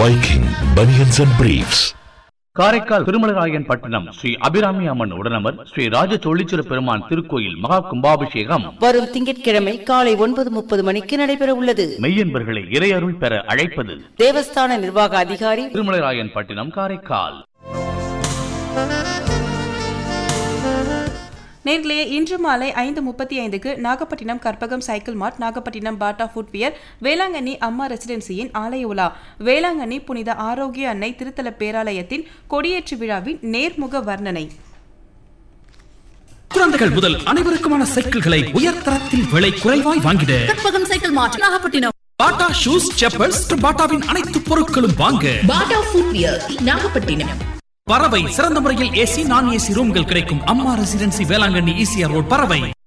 Viking Bunions and Briefs. Karaikal Thirumalarayan பட்டணம் ஸ்ரீ அபிராமி அம்மன் உடனமர் ஸ்ரீ ராஜ தொழிச்சிர பெருமான் திருக்கோயில் மகா கும்பாபிஷேகம் வரும் திங்கட்கிழமை காலை ஒன்பது முப்பது மணிக்கு நடைபெற உள்ளது மெய்யன்பர்களை இறையருள் பெற அழைப்பது தேவஸ்தான நிர்வாக அதிகாரி திருமலராயன் பட்டினம் காரைக்கால் நேர்களே இன்று மாலை ஐந்து முப்பத்தி ஐந்துக்கு Nagapattinam Karpagam cycle mart Nagapattinam Bata footwear Velankanni அம்மா ரெசிடென்சியின் ஆலய உலா வேளாங்கண்ணி புனித ஆரோக்கிய அன்னை திருத்தல பேராலயத்தின் கொடியேற்று விழாவின் நேர்முக வர்ணனை குழந்தைகள் முதல் அனைவருக்குமான சைக்கிள்களை உயர்தரத்தில் விலை குறைவாய் வாங்கிட கற்பகம் சைக்கிள் மார்ட் நாகப்பட்டினம் பாட்டா ஷூஸ் செப்பல்ஸ் பாட்டாவின் அனைத்து பொருட்களும் வாங்க பாட்டா ஃபுட்வியர் நாகப்பட்டினம் பறவை சிறந்த முறையில் ஏசி நான் ஏசி ரூம்கள் கிடைக்கும் அம்மா ரெசிடென்சி வேளாங்கண்ணி ஈசிஆர் ரோட் பறவை